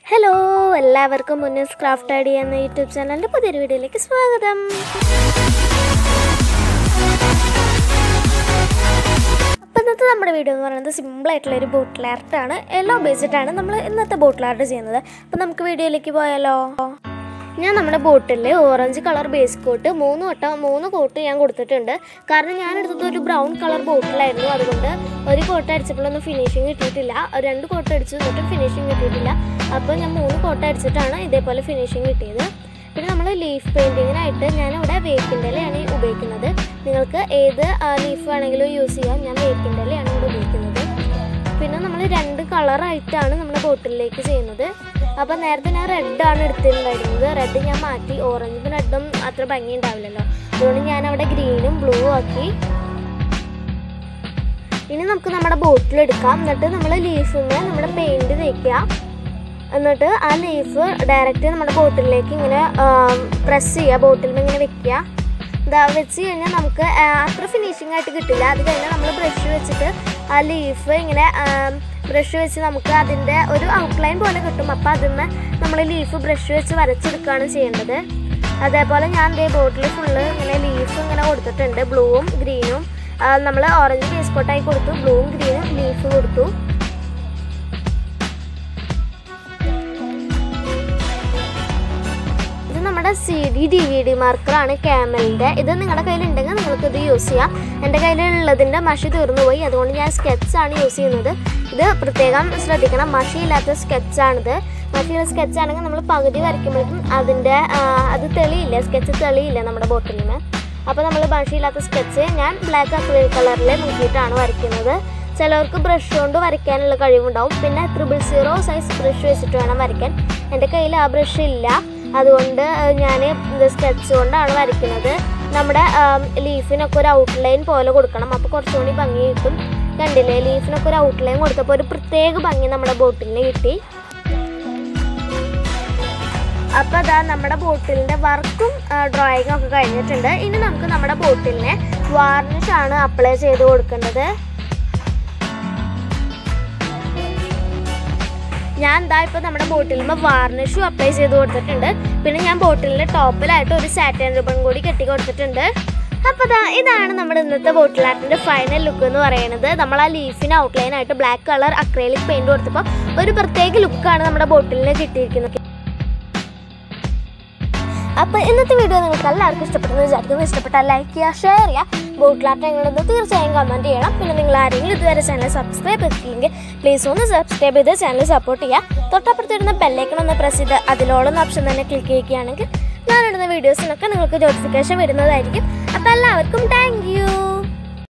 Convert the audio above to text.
hello എല്ലാവർക്കും Munne's craft ID എന്ന YouTube ചാനലിൻ്റെ പുതിയൊരു വീഡിയോയിലേക്ക് സ്വാഗതം അപ്പോൾ ഇന്നത്തെ നമ്മുടെ വീഡിയോ എന്ന് പറയുന്നത് സിമ്പിളായിട്ടുള്ള ഒരു ബോട്ടിൽ ആർട്ടാണ് എല്ലാം ഉപയോഗിച്ചിട്ടാണ് നമ്മൾ ഇന്നത്തെ ബോട്ടിൽ ആർട്ട് ചെയ്യുന്നത് അപ്പോൾ നമുക്ക് വീഡിയോയിലേക്ക് പോയാലോ ഞാൻ നമ്മുടെ bottle orange colour base coat മൂന്ന് വട്ടം മൂന്ന് കോട്ട് ഞാൻ കൊടുത്തിട്ടുണ്ട് കാരണം ഞാൻ എടുത്തത് ഒരു ബ്രൗൺ കളർ ബോട്ടിലായിരുന്നു അതുകൊണ്ട് ഒരു കോട്ട് അടിച്ചപ്പോഴൊന്നും ഫിനിഷിങ് കിട്ടിയിട്ടില്ല രണ്ട് കോട്ട് അടിച്ചു എന്നിട്ടും ഫിനിഷിങ് കിട്ടിയിട്ടില്ല അപ്പോൾ ഞാൻ മൂന്ന് കോട്ട് അടിച്ചിട്ടാണ് ഇതേപോലെ ഫിനിഷിങ് കിട്ടിയത് പിന്നെ നമ്മൾ ലീഫ് പെയിൻറ്റിങ്ങിനായിട്ട് ഞാനിവിടെ വേപ്പിൻ്റെ ഇലയാണ് ഉപയോഗിക്കുന്നത് നിങ്ങൾക്ക് ഏത് ലീഫ് വേണമെങ്കിലും യൂസ് ചെയ്യാം ഞാൻ വേപ്പിൻ്റെ ഇലയാണ് ഇവിടെ ഉപയോഗിക്കുന്നത് പിന്നെ നമ്മൾ രണ്ട് കളറായിട്ടാണ് നമ്മുടെ ബോട്ടിലേക്ക് ചെയ്യുന്നത് അപ്പോൾ നേരത്തെ ഞാൻ റെഡാണ് എടുത്തിട്ടുണ്ടായിരുന്നത് റെഡ് ഞാൻ മാറ്റി ഓറഞ്ചും റെഡും അത്ര ഭംഗി ഉണ്ടാവില്ലല്ലോ അതുകൊണ്ട് ഞാൻ അവിടെ ഗ്രീനും ബ്ലൂ ആക്കി ഇനി നമുക്ക് നമ്മുടെ ബോട്ടിൽ എടുക്കാം എന്നിട്ട് നമ്മൾ ലീഫിന് നമ്മുടെ പെയിൻറ് തേക്കുക എന്നിട്ട് ആ ലീഫ് ഡയറക്റ്റ് നമ്മുടെ ബോട്ടിലേക്ക് ഇങ്ങനെ പ്രസ് ചെയ്യുക ബോട്ടിൽ ഇങ്ങനെ വെക്കുക ഇതാ വെച്ച് കഴിഞ്ഞാൽ നമുക്ക് ആ, അത്ര ഫിനിഷിംഗ് ആയിട്ട് കിട്ടില്ല അത് കഴിഞ്ഞാൽ നമ്മൾ ബ്രഷ് വെച്ചിട്ട് ആ ലീഫ് ഇങ്ങനെ ബ്രഷ് വെച്ച് നമുക്ക് അതിൻ്റെ ഒരു ഔട്ട്ലൈൻ പോലെ കിട്ടും അപ്പോൾ അതിന്മേ നമ്മൾ ലീഫ് ബ്രഷ് വെച്ച് വരച്ചെടുക്കുകയാണ് ചെയ്യേണ്ടത് അതേപോലെ ഞാൻ ദേ ബോട്ടിൽ ഫുള്ള് ഇങ്ങനെ ലീഫ് ഇങ്ങനെ കൊടുത്തിട്ടുണ്ട് ബ്ലൂവും ഗ്രീനും നമ്മൾ ഓറഞ്ച് ബേസ് കോട്ടായി കൊടുത്തു ബ്ലൂവും ഗ്രീനും ലീഫ് കൊടുത്തു ഇത് നമ്മുടെ C D D V D മാർക്കറാണ് ക്യാമലിൻ്റെ ഇത് നിങ്ങളുടെ കയ്യിലുണ്ടെങ്കിൽ നിങ്ങൾക്ക് ഇത് യൂസ് ചെയ്യാം എൻ്റെ കയ്യിലുള്ളതിൻ്റെ മഷി തീർന്നു പോയി അതുകൊണ്ട് ഞാൻ സ്കെച്ചാണ് യൂസ് ചെയ്യുന്നത് ഇത് പ്രത്യേകം ശ്രദ്ധിക്കണം മഷിയില്ലാത്ത സ്കെച്ചാണിത് മഷിയുള്ള സ്കെച്ച് ആണെങ്കിൽ നമ്മൾ പകുതി വരയ്ക്കുമ്പോഴേക്കും അതിൻ്റെ ആ, അത് തെളിയില്ല സ്കെച്ച് തെളിയില്ല നമ്മുടെ ബോട്ടിലിന് അപ്പോൾ നമ്മൾ മഷിയില്ലാത്ത സ്കെച്ച് ഞാൻ ബ്ലാക്ക് അക്രിലിക് കളറിൽ മുക്കിയിട്ടാണ് വരയ്ക്കുന്നത് ചിലവർക്ക് ബ്രഷ് കൊണ്ട് വരയ്ക്കാനുള്ള കഴിവുണ്ടാവും പിന്നെ ത്രിബിൾ സീറോ സൈസ് ബ്രഷ് വെച്ചിട്ട് വേണം വരയ്ക്കാൻ എൻ്റെ കയ്യിൽ ആ ബ്രഷ് ഇല്ല അതുകൊണ്ട് ഞാൻ സ്കെച്ച് കൊണ്ടാണ് വരയ്ക്കുന്നത് നമ്മുടെ ലീഫിനൊക്കെ ഒരു ഔട്ട്ലൈൻ പോലെ കൊടുക്കണം അപ്പോൾ കുറച്ചുകൂടി ഭംഗി കിട്ടും കണ്ടില്ലേ ലീഫിനൊക്കെ ഒരു ഔട്ട്ലൈൻ കൊടുത്തപ്പോൾ ഒരു പ്രത്യേക ഭംഗി നമ്മുടെ ബോട്ടിലിന് കിട്ടി അപ്പോൾ അതാ നമ്മുടെ ബോട്ടിലിൻ്റെ വർക്കും ഡ്രോയിങ്ങും ഒക്കെ കഴിഞ്ഞിട്ടുണ്ട് ഇനി നമുക്ക് നമ്മുടെ ബോട്ടിലിനെ വാർണിഷ് ആണ് അപ്ലൈ ചെയ്ത് കൊടുക്കേണ്ടത് ഞാൻ എന്താ ഇപ്പോൾ നമ്മുടെ ബോട്ടിലുമ്പോൾ വാർണിഷും അപ്ലൈ ചെയ്ത് കൊടുത്തിട്ടുണ്ട് പിന്നെ ഞാൻ ബോട്ടിലിൻ്റെ ടോപ്പിലായിട്ട് ഒരു സാറ്റൻ റിബൺ കൂടി കെട്ടി കൊടുത്തിട്ടുണ്ട് അപ്പോൾ ദാ ഇതാണ് നമ്മുടെ ഇന്നത്തെ ബോട്ടിൽ ആർട്ടിൻ്റെ ഫൈനൽ ലുക്ക് എന്ന് പറയുന്നത് നമ്മൾ ആ ലീഫിന് ഔട്ട്ലൈൻ ആയിട്ട് ബ്ലാക്ക് കളർ അക്രൈലിക് പെയിൻറ് കൊടുത്തപ്പോൾ ഒരു പ്രത്യേക ലുക്കാണ് നമ്മുടെ ബോട്ടിലിന് കിട്ടിയിരിക്കുന്നത് അപ്പോൾ ഇന്നത്തെ വീഡിയോ നിങ്ങൾക്ക് എല്ലാവർക്കും ഇഷ്ടപ്പെട്ടെന്ന് വിചാരിക്കുന്നു ഇഷ്ടപ്പെട്ടാൽ ലൈക്ക് ചെയ്യുക ഷെയർ ചെയ്യുക ബോട്ടിലാട്ട് എങ്ങനെയെന്ന് തീർച്ചയായും കമൻറ്റ് ചെയ്യണം പിന്നെ നിങ്ങൾ ആരെങ്കിലും ഇതുവരെ ചാനൽ സബ്സ്ക്രൈബ് ചെയ്തില്ലെങ്കിൽ പ്ലീസ് ഒന്ന് സബ്സ്ക്രൈബ് ചെയ്ത് ചാനൽ സപ്പോർട്ട് ചെയ്യുക തൊട്ടപ്പുറത്തിരുന്ന ബെല്ലൈക്കൺ ഒന്ന് പ്രസ് ചെയ്ത് അതിലോളം ഓപ്ഷൻ തന്നെ ക്ലിക്ക് ചെയ്യുകയാണെങ്കിൽ ഞാനിടുന്ന വീഡിയോസിനൊക്കെ നിങ്ങൾക്ക് നോട്ടിഫിക്കേഷൻ വരുന്നതായിരിക്കും അപ്പോൾ എല്ലാവർക്കും താങ്ക്